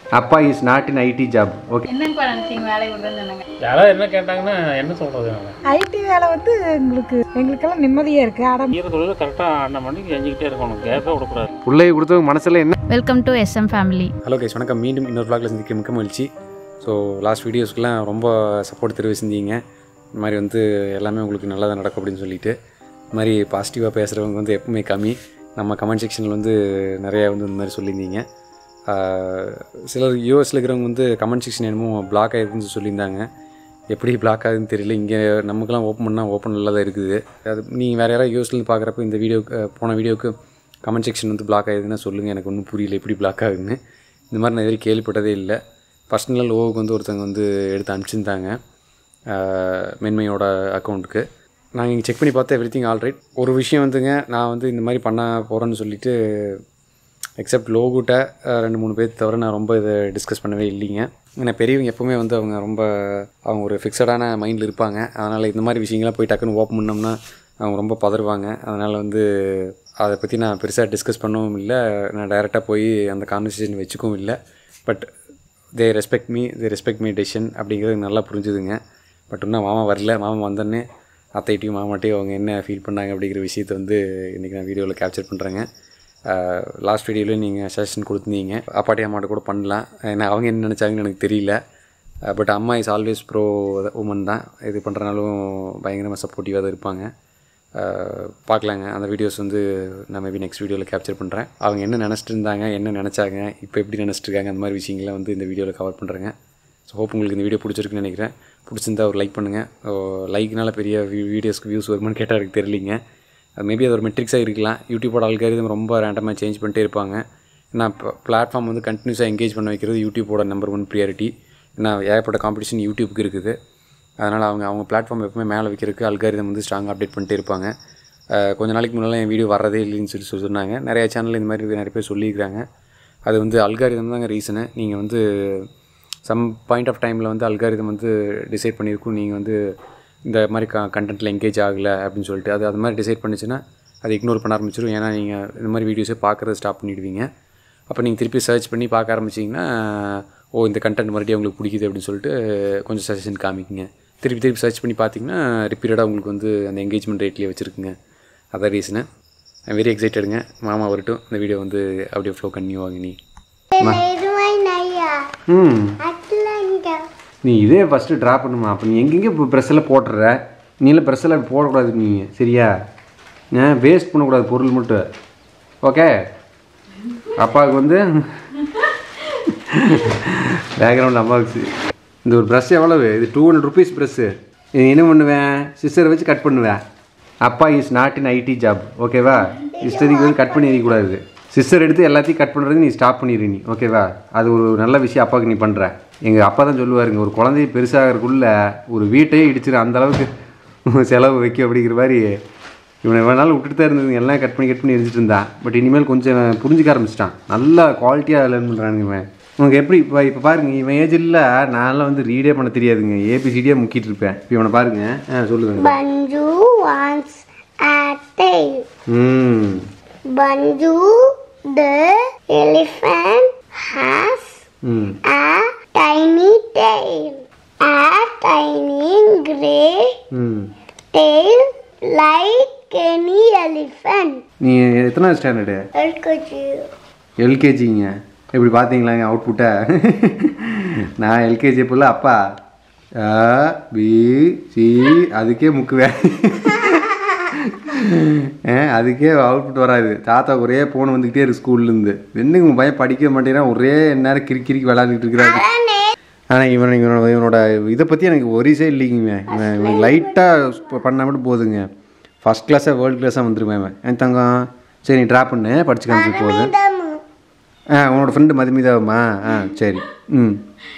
அப்பா is not in IT job okay என்னங்கப்பா நினைச்சீங்க வேலையை விடுறேன்னு சொன்னாங்க யாராவது என்ன கேட்டாங்கன்னா என்ன சொல்கிறது நான் ஐடி வேலை வந்து எங்களுக்கு எங்களுக்கெல்லாம் நிம்மதியாக இருக்குது ஆனால் ஈர தொழில் கரெக்டாக அண்ணன் மணிக்கு செஞ்சுக்கிட்டே இருக்கணும் கேப்பே விடக்கூடாது பிள்ளைய கொடுத்தவங்க மனசில் என்ன welcome to SM family hello guys வணக்கம் மீண்டும் இன்னொரு vlogல சந்திக்க மிக்க மகிழ்ச்சி ஸோ லாஸ்ட் வீடியோஸ்க்குலாம் ரொம்ப சப்போர்ட் தெரிவிச்சிருந்தீங்க இந்த மாதிரி வந்து எல்லாமே உங்களுக்கு நல்லதாக நடக்கும் அப்படின்னு சொல்லிட்டு இந்த மாதிரி பாசிட்டிவாக பேசுகிறவங்க வந்து எப்பவுமே கம்மி நம்ம கமெண்ட் செக்ஷனில் வந்து நிறையா வந்து இந்த மாதிரி சொல்லியிருந்தீங்க ஆஹ் சிலர் யூஎஸில் இருக்கிறவங்க வந்து கமெண்ட் செக்ஷன் என்னமோ பிளாக் ஆகிருக்குன்னு சொல்லியிருந்தாங்க எப்படி பிளாக் ஆகுதுன்னு தெரியல இங்கே நமக்குலாம் ஓப்பன் பண்ணால் ஓப்பன் நல்லா தான் இருக்குது அது நீங்கள் வேறு யாராவது யூஎஸ்லேருந்து பார்க்குறப்ப இந்த வீடியோ போன வீடியோக்கு கமெண்ட் செக்ஷன் வந்து பிளாக் ஆகுதுன்னா சொல்லுங்கள் எனக்கு ஒன்றும் புரியல எப்படி பிளாக் ஆகுதுன்னு இந்த மாதிரி நான் எதிரி கேள்விப்பட்டதே இல்லை பர்சனல் லோவுக்கு வந்து ஒருத்தவங்க வந்து எடுத்து அனுப்பிச்சிருந்தாங்க ஆஹ் மென்மையோட அக்கௌண்ட்டுக்கு நாங்கள் இங்கே செக் பண்ணி பார்த்தா எவ்ரி திங் ஆல்ரைட் ஒரு விஷயம் வந்துங்க நான் வந்து இந்த மாதிரி பண்ண போகிறேன்னு சொல்லிட்டு எக்ஸப்ட் லோகுட்ட ரெண்டு மூணு பேர் தவிர நான் ரொம்ப இதை டிஸ்கஸ் பண்ணவே இல்லைங்க ஏன்னா பெரியவங்க எப்போவுமே வந்து அவங்க ரொம்ப அவங்க ஒரு ஃபிக்ஸடான மைண்டில் இருப்பாங்க அதனால் இந்த மாதிரி விஷயங்கள்லாம் போய் டக்குன்னு ஓப்பன் பண்ணோம்னா அவங்க ரொம்ப பதறுவாங்க அதனால் வந்து அதை பற்றி நான் பெருசாக டிஸ்கஸ் பண்ணவும் இல்லை நான் டைரெக்டாக போய் அந்த கான்வர்சேஷன் வச்சுக்கவும் இல்லை but they respect me they respect me decision அப்படிங்கிறது நல்லா புரிஞ்சுதுங்க பட் இன்னும் மாமா வரல மாமா வந்தோடனே அத்தைட்டையும் மாமாட்டையும் அவங்க என்ன ஃபீல் பண்ணாங்க அப்படிங்கிற விஷயத்தை வந்து இன்றைக்கி நான் வீடியோவில் கேப்சர் பண்ணுறேங்க லாஸ்ட் வீடியோவில் நீங்கள் சஜஷன் கொடுத்துருந்தீங்க அப்பாட்டி அம்மாட்ட கூட பண்ணலாம் ஏன்னா அவங்க என்ன நினச்சாங்கன்னு எனக்கு தெரியல பட் அம்மா இஸ் ஆல்வேஸ் ப்ரோ உமன் தான் இது பண்ணுறனாலும் பயங்கரமாக சப்போர்ட்டிவாக தான் இருப்பாங்க அஹ் பார்க்கலாங்க அந்த வீடியோஸ் வந்து நான் மேபி நெக்ஸ்ட் வீடியோவில் கேப்சர் பண்ணுறேன் அவங்க என்ன நினச்சிட்டு இருந்தாங்க என்ன நினச்சாங்க இப்போ எப்படி நினச்சிட்டு இருக்காங்க அந்த மாதிரி விஷயங்களை வந்து இந்த வீடியோவில் கவர் பண்ணுறேங்க ஸோ ஹோப் உங்களுக்கு இந்த வீடியோ பிடிச்சிருக்குன்னு நினைக்கிறேன் பிடிச்சிருந்தா ஒரு லைக் பண்ணுங்கள் லைக்னால பெரிய வீடியோஸ்க்கு வியூஸ் வருமான்னு கேட்டால் எனக்கு தெரியலிங்க அது மேபி அது ஒரு மெட்ரிக்ஸாக இருக்கலாம் யூடியூபோட அல்காரிதம் ரொம்ப ரேண்டமாக சேஞ்ச் பண்ணிட்டே இருப்பாங்க ஏன்னா இப்போ பிளாட்ஃபார்ம் வந்து கண்டினியூஸாக எங்கேஜ் பண்ண வைக்கிறது யூடியூபோட நம்பர் ஒன் ப்ரியாரிட்டி ஏன்னா ஏகப்பட்ட காம்படிஷன் யூடியூப்க்கு இருக்குது அதனால் அவங்க அவங்க பிளாட்ஃபார்ம் எப்பவுமே மேலே வைக்கிறதுக்கு அல்காரிதம் வந்து ஸ்ட்ராங்காக அப்டேட் பண்ணிட்டே இருப்பாங்க அஹ் கொஞ்ச நாளைக்கு முன்னால் என் வீடியோ வரதே இல்லைன்னு சொல்லி சொல்லி சொன்னாங்க நிறைய சேனல் இந்த மாதிரி நிறைய பேர் சொல்லியிருக்காங்க அது வந்து அல்காரிதம் தாங்க ரீசனு நீங்கள் வந்து சம் பாயிண்ட் ஆஃப் டைமில் வந்து அல்காரிதம் வந்து டிசைட் பண்ணியிருக்கும் நீங்கள் வந்து இந்த மாதிரி க கண்டென்ட்டில் எங்கேஜ் ஆகலை அப்படின்னு சொல்லிட்டு அது அது மாதிரி டிசைட் பண்ணிச்சுன்னா அதை இக்னோர் பண்ண ஆரம்பிச்சிடும் ஏன்னா நீங்கள் இந்த மாதிரி வீடியோஸே பார்க்குறத ஸ்டாப் பண்ணிடுவீங்க அப்போ நீங்கள் திருப்பி சர்ச் பண்ணி பார்க்க ஆரம்பிச்சிங்கன்னா ஓ இந்த கண்டென்ட் மறுபடியும் உங்களுக்கு பிடிக்குது அப்படின்னு சொல்லிட்டு கொஞ்சம் சஜஷன் காமிக்குங்க திருப்பி திருப்பி சர்ச் பண்ணி பார்த்தீங்கன்னா ரிப்பீட்டடாக உங்களுக்கு வந்து அந்த என்கேஜ்மெண்ட் ரேட்லேயே வச்சுருக்குங்க அதான் ரீசனு வெரி எக்ஸைட்டடுங்க மாமா வரட்டும் இந்த வீடியோ வந்து அப்படியே ஃப்ளோ கன்னியூ ஆகுங்க நீ ம் நீ இதே ஃபஸ்ட்டு ட்ரா பண்ணுமா அப்போ நீ எங்கெங்கே இப்போ ப்ரெஸ்ஸில் போட்டுற நீலாம் ப்ரெஸ்ஸில் அப்படி போடக்கூடாது நீ சரியா ஏன் வேஸ்ட் பண்ணக்கூடாது பொருள் மட்டும் ஓகே அப்பாவுக்கு வந்து பேக்ரவுண்ட் அம்மாவுக்கு இந்த ஒரு ப்ரஷ் எவ்வளவு இது டூ ஹண்ட்ரட் ருபீஸ் ப்ரெஸ்ஸு இது என்ன பண்ணுவேன் சிஸ்டரை வச்சு கட் பண்ணுவேன் அப்பா is not in IT job ஓகேவா இஷ்டத்துக்கு வந்து கட் பண்ணி எறியக்கூடாது சிஸ்டர் எடுத்து எல்லாத்தையும் கட் பண்ணுறது நீ ஸ்டாப் பண்ணிடு நீ ஓகேவா அது ஒரு நல்ல விஷயம் அப்பாவுக்கு நீ பண்ணுற எங்கள் அப்பா தான் சொல்லுவாருங்க ஒரு குழந்தைய பெருசாகிறதுக்குள்ள ஒரு வீட்டையே இடிச்சிரு அந்த அளவுக்கு செலவு வைக்க அப்படிங்கிற மாதிரி இவனை வேணாலும் விட்டுட்டு தான் இருந்தது எல்லாம் கட் பண்ணி கட் பண்ணி எரிஞ்சிட்டு இருந்தான் பட் இனிமேல் கொஞ்சம் புரிஞ்சுக்க ஆரம்பிச்சிட்டான் நல்லா குவாலிட்டியாக லேர்ன் பண்ணுறானுங்க இவன் உனக்கு எப்படி இப்போ இப்போ பாருங்க இவன் ஏஜ் இல்லை நான்லாம் வந்து ரீடே பண்ண தெரியாதுங்க ஏபிசிடியே முக்கிட்டு இருப்பேன் இப்போ இவனை பாருங்க ஆ சொல்லுங்க Banju wants a tail. ம் Banju the elephant has ம் a tiny tail. A tiny gray ம் tail like any elephant. நீ எத்தனை ஸ்டாண்டர்டு LKG. எல்கேஜிங்க எப்படி பார்த்தீங்களாங்க அவுட்புட்டை நான் எல்கேஜி போல அப்பா ஆ பி சி அதுக்கே முக்குவேன் ஆ, அதுக்கே அவுட்புட் வராது தாத்தா ஒரே ஃபோன் வந்துக்கிட்டே இருக்கு ஸ்கூல்லேருந்து என்னங்க உங்கள் பையன் படிக்க மாட்டேங்கிறான் ஒரே நேரம் கிறுக்கி கிறுக்கி விளாண்டுட்டு இருக்கிறாரு ஆனால் இவன் இவனோட இவனோட இதை பற்றி எனக்கு ஒரிசே இல்லைங்க இவன் இவன் லைட்டாக பண்ணால் மட்டும் போதுங்க ஃபஸ்ட் கிளாஸாக வேர்ல்டு கிளாஸாக வந்துருவேன் இவன் என் தங்கம் சரி நீ ட்ராப் பண்ணு படிச்சு காமிச்சு போகுது ஆ உன்னோட ஃப்ரெண்டு மதுமிதாவுமா ஆ சரி ம்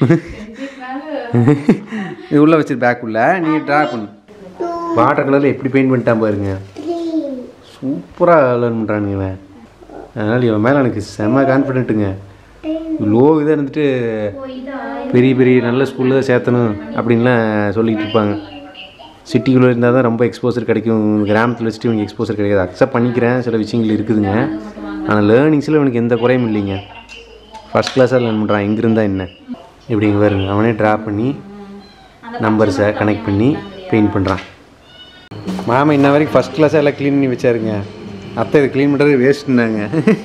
இது உள்ளே வச்சிரு பேக் உள்ள நீ ட்ரா பண்ணு வாட்டர் கலரில் எப்படி பெயிண்ட் பண்ணிட்டான் பாருங்க சூப்பராக லேர்ன் பண்ணுறானுங்க இவன் அதனால் இவன் மேலே எனக்கு செம்ம கான்ஃபிடென்ட்டுங்க லோ இதாக இருந்துட்டு பெரிய பெரிய நல்ல ஸ்கூலில் தான் சேர்த்தணும் அப்படின்லாம் சொல்லிக்கிட்டு இருப்பாங்க சிட்டிக்குள்ளே இருந்தால் தான் ரொம்ப எக்ஸ்போசர் கிடைக்கும் கிராமத்தில் வச்சுட்டு இவங்க எக்ஸ்போசர் கிடைக்காது அக்செப்ட் பண்ணிக்கிறேன் சில விஷயங்கள் இருக்குதுங்க ஆனால் லேர்னிங்ஸில் இவனுக்கு எந்த குறையும் இல்லைங்க ஃபஸ்ட் கிளாஸாக லேர்ன் பண்ணுறான் இங்கிருந்தா என்ன இப்படிங்க பாருங்க அவனே ட்ரா பண்ணி நம்பர்ஸை கனெக்ட் பண்ணி பெயிண்ட் பண்ணுறான் மாமா இன்ன வரைக்கும் ஃபஸ்ட் கிளாஸாக எல்லாம் க்ளீன் பண்ணி வச்சாருங்க அத்தை இது க்ளீன் பண்ணுறது வேஸ்ட்டுனாங்க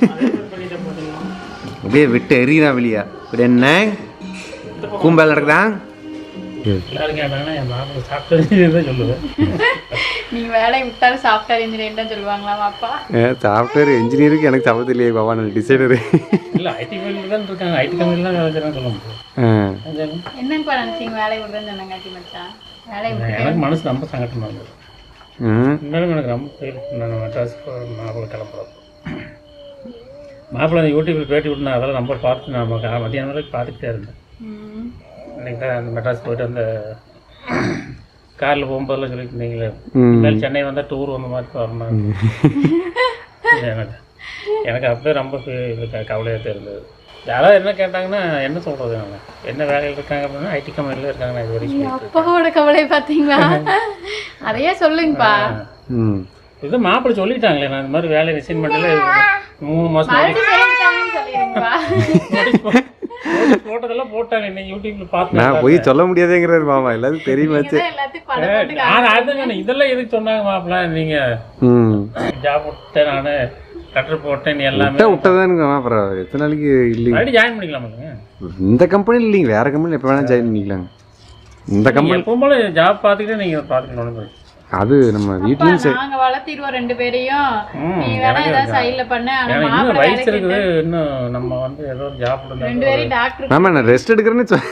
அப்படியே விட்டு எறிகிறான் வெளியா இப்படி என்ன கூம்பால் நடக்குதா எல்லாரும் கேட்டாங்கன்னா என் மாப்பிள்ளை சாப்பிட்டு தான் சொல்லுவேன் நீங்க வேலையை விட்டாலும் சாஃப்ட்வேர் இன்ஜினியர் தான் சொல்லுவாங்களாம் அப்பா சாஃப்ட்வேர் இன்ஜினியருக்கு எனக்கு சம்மந்தம் இல்லையே பாபா நான் டிசைனரு இல்லை ஐடி ஃபீல்டு தான் இருக்காங்க ஐடி கம்பெனியில் தான் வேலை செய்யறாங்க சொல்ல முடியும் என்னங்கப்பா நினைச்சீங்க வேலையை விடுறேன்னு சொன்னாங்க ஆச்சி மச்சான் வேலையை விட்டு எனக்கு மனசு ரொம்ப சங்கட்டமாக இருந்தது ம் இருந்தாலும் எனக்கு ரொம்ப ஃபீல் நான் மெட்ராஸ் மாப்பிள்ளை கிளம்புறோம் மாப்பிள்ளை அந்த யூடியூப்பில் பேட்டி விட்டுனா அதெல்லாம் ரொம்ப பார்த்து நான் ம- மத்தியானம் வரைக்கும் பார்த்துக்கிட்டே இருந்தேன் ம். இன்னைக்கு தான் அந்த மெட்ராஸ் போயிட்டு அந்த காரில் போகும்போதெல்லாம் சொல்லிட்டு இருந்தீங்களே ம். இனிமேல் சென்னை வந்தால் டூர் வந்த மாதிரி வரணும் இது எனக்கு எனக்கு அப்பவே ரொம்ப கவலையாக இருந்தது யாராவது என்ன கேட்டாங்கன்னா என்ன சொல்கிறது நான் என்ன வேலையில் இருக்காங்க அப்படின்னா ஐடி கம்பெனியில் இருக்காங்க நான் இது வரைக்கும் சொல்லிட்டு இருக்கேன். அப்பாவோட கவலை பாத்தீங்களா அதையே சொல்லுங்கப்பா ம் இது மாப்பிள்ளை சொல்லிட்டாங்களே நான் இந்த மாதிரி வேலையை ரிசைன் பண்ணல மூணு மாதம் மறுபடியும் சேர்ந்துட்டாங்கன்னு சொல்லிடுங்கப்பா போட்டதெல்லாம் போட்டாங்க இன்னைக்கு யூடியூப்ல நான் பார்த்தேன் போய் சொல்ல முடியாதேங்கிறாரு மாமா எல்லாத்துக்கும் தெரியுமாச்சு இதான் எல்லாத்தையும் படம் போட்டு நான் அதுதான் சொன்னேன். இதெல்லாம் எதுக்கு சொன்னாங்க மாப்பிள்ள நீங்க ம் ஜாப் விட்டேன் நானு கட்டர் போட்டேன் நீ எல்லாமே விட்டா விட்டதானுங்க அப்புறம் எத்தனை நாளைக்கு இல்லைங்க மறுபடியும் ஜாயின் பண்ணிக்கலாமாங்க இந்த கம்பெனி இல்லைங்க வேற கம்பெனியில் எப்போ வேணால் ஜாயின் பண்ணிக்கலாங்க இந்த நீங்க கம்பெனி எப்பவும் போல ஜாப் பார்த்துக்கிட்டே நீங்க பார்த்துக்கணும் அது நம்ம வீட்லேயும் சரி நாங்க வளர்த்திடுவோம் ரெண்டு பேரையும் ம், நீ வேணா ஏதாவது சைட்ல பண்ண ஆனா ஏன்னா இன்னும் மாப்பிள்ளை வயசு வேலைக்கு இருக்குது இன்னும் நம்ம வந்து ஏதோ ஒரு ஜாப் ரெண்டு பேரையும் டாக்டர் ஆமாம் நான் ரெஸ்ட் எடுக்கிறேன்னு சொல்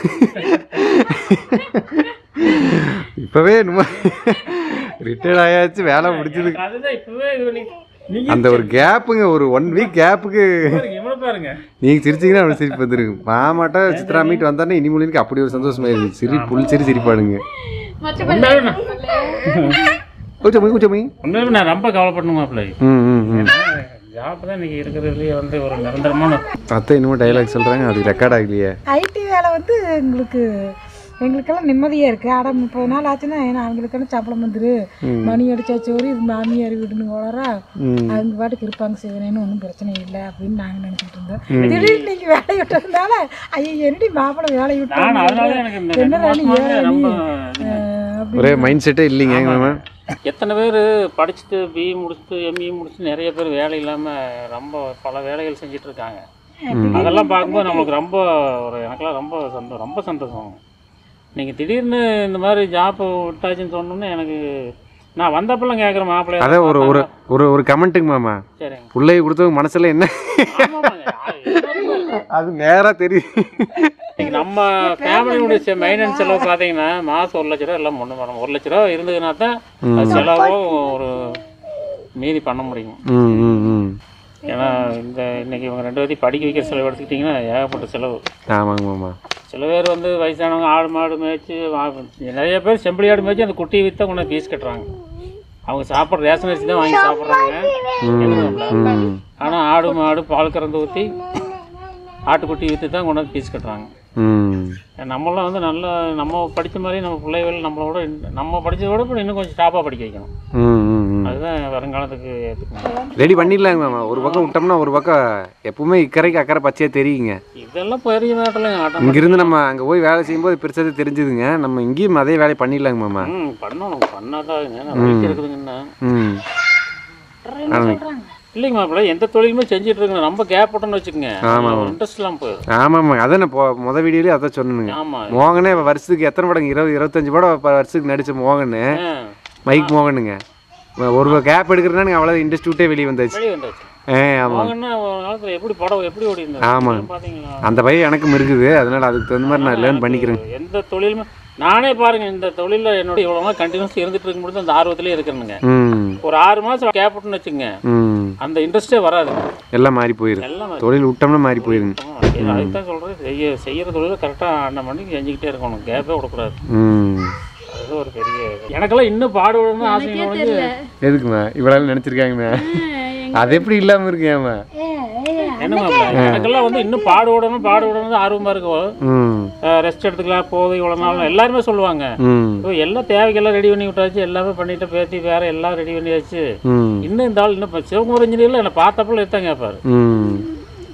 இப்போவே நம்ம ரிட்டையர்ட் ஆயாச்சு வேலை முடிச்சது அதுதான் இப்பவே இது பண்ணி நீங்க அந்த ஒரு கேப்புங்க ஒரு ஒன் வீக் கேப்புக்கு பாருங்க எவ்வளவு பாருங்க நீங்கள் சிரிச்சிங்கன்னா அவனுக்கு சிரிப்பு வந்துருக்கு மாமாட்டா சித்ரா மீட் வந்தானே இனிமொழிக்கு அப்படி ஒரு சந்தோஷமா இருக்கு சிரி புல் சிரி சிரிப்பாடுங்க உண்மையாவே நான் கூச்சமை கூச்சமை உண்மையாவே நான் ரொம்ப கவலைப்படணும் மாப்பிள்ளை ம் ம் ம் ஜாப் தான் இன்னைக்கு இருக்கிறதுலயே வந்து ஒரு நிரந்தரமான அத்தை இன்னமும் டைலாக் சொல்கிறாங்க அது ரெக்கார்ட் ஆகலையே ஐடி வேலை வந்து எங்களுக்கு எங்களுக்கெல்லாம் நிம்மதியாக இருக்குது அட முப்பது நாள் ஆச்சுன்னா ஏன்னா அவங்களுக்கெல்லாம் சம்பளம் வந்துரு மணி அடிச்சாச்சு ஒரு இது மாமியார் வீடுன்னு போலரா அவங்க பாட்டுக்கு இருப்பாங்க செய்வேன்னு ஒன்றும் பிரச்சனை இல்லை அப்படின்னு நாங்கள் நினச்சிட்டு இருந்தோம் திடீர்னு நீங்கள் வேலையை விட்டதுனால ஐயோ என்னடி மாப்பிள்ளை வேலையை நான் அதனால விட்டாங்க எனக்கு இந்த என்ன ரெண்டு ராணி மாசமாவே ஏன் ரொம்ப அப்படி ஒரே மைண்ட் செட்டே இல்லைங்க மாமா எத்தனை பேர் படிச்சுட்டு பிஇ முடிச்சுட்டு எம்இ முடிச்சுட்டு நிறைய பேர் வேலை இல்லாமல் ரொம்ப பல வேலைகள் செஞ்சுட்டு இருக்காங்க அதெல்லாம் பார்க்கும்போது நம்மளுக்கு ரொம்ப ஒரு எனக்கெல்லாம் ரொம்ப சந்தோஷம் ரொம்ப சந்தோஷம் நீங்கள் திடீர்னு இந்த மாதிரி ஜாப் விட்டாச்சுன்னு சொன்னோன்னே எனக்கு நான் வந்தப்பெல்லாம் கேட்குறேன் மாப்பிள்ளை அதான் ஒரு ஒரு ஒரு ஒரு கமெண்ட்டுங்க மாமா சரிங்க பிள்ளைய கொடுத்தவங்க மனசுல என்ன ஆமாமாங்க. அது அது நேராக தெரியும் இன்னைக்கு நம்ம ஃபேமிலியோட மெயின்டெனன்ஸ் செலவு பார்த்தீங்கன்னா மாதம் ஒரு லட்ச ரூபா எல்லாம் ஒன்று பண்ணணும் ஒரு லட்ச ரூபா இருந்ததுன்னா தான் அது செலவும் ஒரு மீதி பண்ண முடியும் ம் ம் ம் ஏன்னா இந்த இன்னைக்கு இவங்க ரெண்டு பேர்த்தையும் படிக்க வைக்கிற செலவு எடுத்துக்கிட்டிங்கன்னா ஏகப்பட்ட செலவு ஆமாங்க மாமா சில பேர் வந்து வயசானவங்க ஆடு மாடு மேய்ச்சி வா- நிறைய பேர் செம்பளி ஆடு மேய்ச்சி அந்த குட்டியை விற்று கொண்டு ஃபீஸ் கட்டுறாங்க அவங்க சாப்பிட்ற ரேஷன் அரிசி தான் வாங்கி சாப்பிட்றாங்க ம் ஆனால் ஆடு மாடு பால் கறந்து ஊற்றி ஆட்டுக்குட்டி விற்று தான் கொண்டு வந்து ஃபீஸ் கட்டுறாங்க ம் நம்மளாம் வந்து நல்ல நம்ம படித்த மாதிரி நம்ம பிள்ளைகள் நம்மளோட இன்னும் நம்ம படித்ததை விட இப்ப இன்னும் கொஞ்சம் டாப்பாக படிக்க வைக்கணும் ம் ம் ம் அதுதான் வருங்காலத்துக்கு ஏற்றுக்கணும் ரெடி பண்ணிடலாங்க மாமா ஒரு பக்கம் விட்டோம்னா ஒரு பக்கம் எப்பவுமே இக்கரைக்கு அக்கறை பச்சையாக தெரியுங்க இதெல்லாம் பெரிய நாட்டில் ஆட்டம் இங்கிருந்து நம்ம அங்கே போய் வேலை செய்யும்போது பெருசாக தெரிஞ்சுதுங்க நம்ம இங்கேயும் அதே வேலையை பண்ணிடலாங்க மாமா ம் பண்ணணும் பண்ணாதான் ஏன்னா வயசு இருக்குதுங்கன்னா ம் இல்லைங்க மாப்பிள்ள எந்த தொழிலுமே செஞ்சுட்டு இருக்கணும் நம்ம கேப் விட்டோம்னு வச்சுக்கோங்க இன்ட்ரெஸ்ட் இல்லாமல் போயிடும் ஆமாம்மா அதான் நான் இப்போ முத வீடியோலேயே அதான் சொன்னேனுங்க ஆமாம் மோகனே வருஷத்துக்கு எத்தனை படம் இருபது இருபத்தஞ்சு படம் இப்ப வருஷத்துக்கு நடிச்ச மோகனு மைக் மோகனுங்க ஒரு கேப் எடுக்கிறதுனா அவ்வளோ இண்டஸ்ட்ரி விட்டே வெளியே வந்தாச்சு வெளியே வந்தாச்சு ஏ ஆமாம் வாங்கன்னா ஒரு காலத்தில் எப்படி படம் எப்படி ஓடி இருந்தது ஆமாம். பார்த்தீங்களா அந்த பையன் எனக்கும் இருக்குது அதனால அதுக்கு தகுந்த மாதிரி நான் லேர்ன் பண்ணிக்கிறேன் எந்த தொழிலுமே நானே பாருங்க இந்த தொழிலில் என்னோட இவ்வளோ நாள் கண்டினியூஸ் இருந்துட்டு இருக்கும்போது அந்த ஆர்வத்திலே இருக்கிறேனுங்க ம் ஒரு ஆறு மாதம் கேப் விட்டுன்னு வச்சுங்க ம் அந்த இன்ட்ரெஸ்டே வராது எல்லாம் மாறி போயிடும் எல்லாம் தொழில் விட்டோம்னா மாறி போயிருங்க அதுக்கு தான் சொல்கிறேன் செய்ய செய்கிற தொழிலை கரெக்டாக அண்ணன் பண்ணி செஞ்சுக்கிட்டே இருக்கணும் கேப்பே விடக்கூடாது ம் அது ஒரு பெரிய இது. எனக்கெல்லாம் இன்னும் பாடுபடணும்னு ஆசை ஒழிஞ்சு எதுக்குமா இவ்வளோ நினச்சிருக்காங்கண்ணா அது எப்படி இல்லாமல் இருக்கேம்மா என்னமா எனக்கெல்லாம் வந்து இன்னும் பாடுபடணும் பாடுபடணும் ஆர்வமாக இருக்கும் ம் ரெஸ்ட் எடுத்துக்கலாம் போதும் இவ்வளோ நாள் எல்லாருமே சொல்லுவாங்க ம் இப்போ எல்லாம் தேவைக்கெல்லாம் ரெடி பண்ணி விட்டாச்சு எல்லாமே பண்ணிட்டு பேத்தி வேற எல்லாம் ரெடி பண்ணியாச்சு ம் இன்னும் இந்த ஆள் இன்னும் இப்போ சிவகுமார் இன்ஜினியரில் என்னை பார்த்தப்பல எடுத்தாங்க கேட்பாரு ம்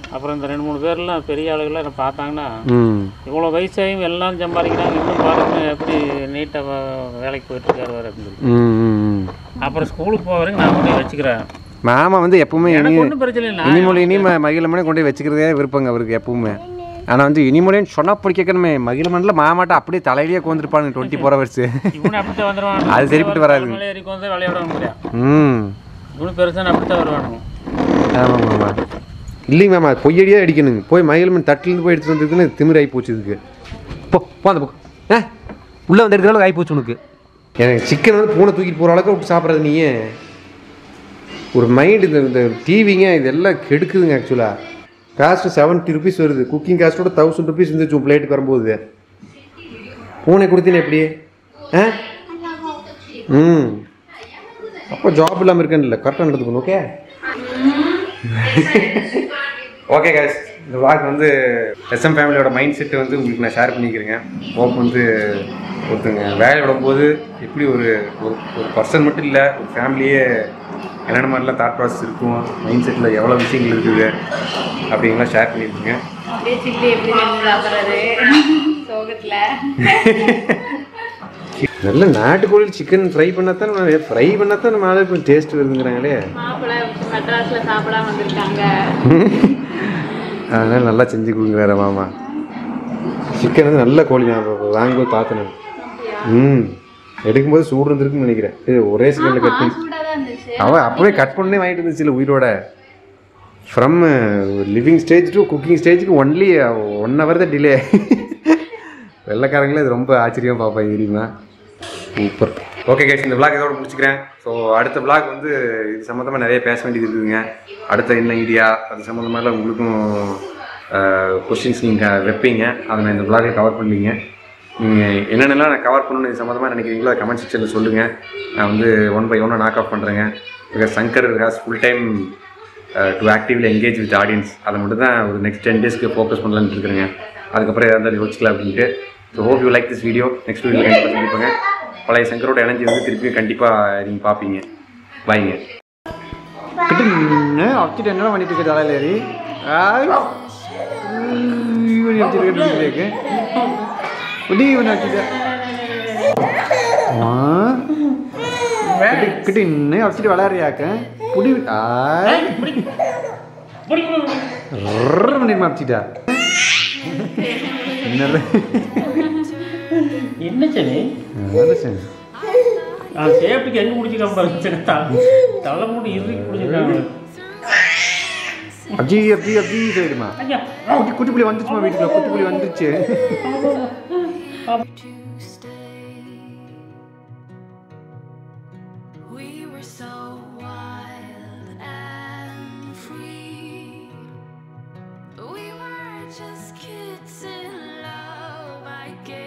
அப்புறம் இந்த ரெண்டு மூணு பேர்லாம் பெரிய ஆளுகள்லாம் என்ன பார்த்தாங்கன்னா ம் இவ்வளோ வயசாயும் எல்லாம் சம்பாதிக்கிறாங்க இன்னும் பாருங்க எப்படி நீட்டாக வேலைக்கு போயிட்டுருக்காரு வர அப்படின்னு சொல்லி ம் ம், ம் அப்புறம் ஸ்கூலுக்கு போக வரைக்கும் நான் கொண்டு போய் வச்சுக்கிறேன் மாமா வந்து எப்பவுமே இனி எனக்கு ஒன்றும் பிரச்சனை இல்லை இனிமொழி இனி மகிழமனே கொண்டு போய் வச்சுக்கிறதே விருப்பங்க அவருக்கு எப்பவுமே ஆனால் வந்து இனிமொழின்னு சொன்னால் பிடிக்கணுமே மகிழமனில் மாமாட்ட அப்படியே தலையிலேயே கோந்துருப்பானுங்க டுவெண்ட்டி ஃபோர் ஹவர்ஸ் இவனு அப்படித்தான் வந்துடுவான் அது சரிப்பட்டு வராது. மேலே ஏறிக்கு வந்து விளையாட முடியாது ம் இவனு பெருசாக அப்படித்தான் வருவானுங்க ஆமாம் மாமா இல்லைங்க மாமா பொய்யடியாக அடிக்கணுங்க போய் மகிழமன் தட்டிலேருந்து போய் எடுத்துட்டு வந்திருக்குன்னு திமிராகி போச்சு இதுக்கு போ போ அந்த பக்கம் ஆ உள்ளே வந்து எடுக்கிற அளவுக்கு ஆகி போச்சு உனக்கு எனக்கு சிக்கன் வந்து பூனை தூக்கிட்டு போகிற அளவுக்கு விட்டு சாப்பிட்றது நீயே ஒரு மைண்ட் இந்த இந்த டிவிங்க இதெல்லாம் கெடுக்குதுங்க ஆக்சுவலாக காஸ்ட்டு செவன்ட்டி ருபீஸ் வருது குக்கிங் காஸ்ட்டோட தௌசண்ட் ருபீஸ் இருந்துச்சு பிளேட்டுக்கு வரும்போது பூனை கொடுத்தீங்க எப்படி ஆ ம் அப்போ ஜாப் இல்லாமல் இருக்கேன்ல கரெக்டாக நடந்துக்கணும் ஓகே ஓகே guys இந்த vlog வந்து எஸ்எம் ஃபேமிலியோட மைண்ட் செட்டு வந்து உங்களுக்கு நான் ஷேர் பண்ணிக்கிறேங்க ஹோப் வந்து ஒருத்தங்க வேலை விடும்போது எப்படி ஒரு ஒரு ஒரு பர்சன் மட்டும் இல்லை ஒரு ஃபேமிலியே என்னென்ன மாதிரிலாம் தாட் ப்ராசஸ் இருக்கும் மைண்ட் செட்டில் எவ்வளோ விஷயங்கள் இருக்குது அப்படிங்கலாம் ஷேர் பண்ணியிருக்கீங்க அப்படியே சில்லி எப்படி செஞ்சு சாப்பிட்றது சோகத்தில் நல்ல நாட்டுக்கோழி சிக்கன் ஃப்ரை பண்ணால் தான் ஃப்ரை பண்ணால் தான் நம்ம ஆளுக்கு டேஸ்ட் வருதுங்கிறாங்களே மாப்பிள்ளை மெட்ராஸில் சாப்பிடாம வந்திருக்காங்க அதனால் நல்லா செஞ்சு கொடுக்குறாரு மாமா சிக்கன் வந்து நல்ல கோழி நான் வாங்கும்போது பார்த்தேன் நான். ம் எடுக்கும்போது சூடு இருந்திருக்குன்னு நினைக்கிறேன் இது ஒரே செகண்டில் கட் பண்ணி சூடாக தான் இருந்துச்சு அவன் அப்படியே கட் பண்ணே வாங்கிட்டு இருந்துச்சு இல்லை உயிரோட from living stage to cooking ஸ்டேஜுக்கு ஒன்லி ஒன் ஹவர் தான் டிலே வெள்ளைக்காரங்களே இது ரொம்ப ஆச்சரியமாக பார்ப்பாங்க தெரியுமா சூப்பர் ஓகே கேஸ் இந்த vlog இதோட முடிச்சுக்கிறேன் ஸோ அடுத்த vlog வந்து இது சம்மந்தமாக நிறைய பேச வேண்டியது இருக்குதுங்க அடுத்த என்ன ஐடியா அது சம்மந்தமாலாம் உங்களுக்கும் கொஸ்டின்ஸ் நீங்கள் வைப்பீங்க அதை நான் இந்த vlog-ல கவர் பண்ணுவீங்க நீங்கள் என்னென்னலாம் நான் கவர் பண்ணணும்னு இது சம்மந்தமாக நினைக்கிறீங்களோ அதை கமெண்ட் செக்ஷனில் சொல்லுங்கள் நான் வந்து ஒன் பை ஒன்னாக நாக் ஆஃப் பண்ணுறேங்க because Shankar has full time to actively engage with audience அதை மட்டும் தான் ஒரு நெக்ஸ்ட் டென் டேஸ்க்கு ஃபோக்கஸ் பண்ணலான்னு இருக்கிறேங்க அதுக்கப்புறம் எதாவது இருந்தாலும் யோசிக்கலாம் அப்படின்ட்டு so hope you like this video next video கண்டிப்பாக சந்திப்பாங்க பழைய சங்கரோட இணைஞ்சி வந்து திருப்பி கண்டிப்பாக நீங்கள் பார்ப்பீங்க பாய்ங்க அடிச்சுட்டு என்ன பண்ணிட்டு இருக்க தலையில ஏறி அடிச்சுட்டு இவன் அடிச்சுட்டு கிட்ட இன்னும் அடிச்சுட்டு விளையாடுறியாக்க புடி ஆய் பண்ணிருமா அடிச்சிட்டா என்ன என்ன சரி சரி நான் சேஃப்டிக்கு எங்கே பிடிச்சிருக்கான் பாருங்க சரி த- தலை மூடி இறுக்கி பிடிச்சிருக்காங்க அஜி அப்படி அப்படி சைடுமா ஐயா குட்டி குட்டி புள்ளி வந்துச்சுமா வீட்டுக்குள்ள குட்டி புள்ளி வந்துச்சு We were so wild and free. We were just kids in love, I guess.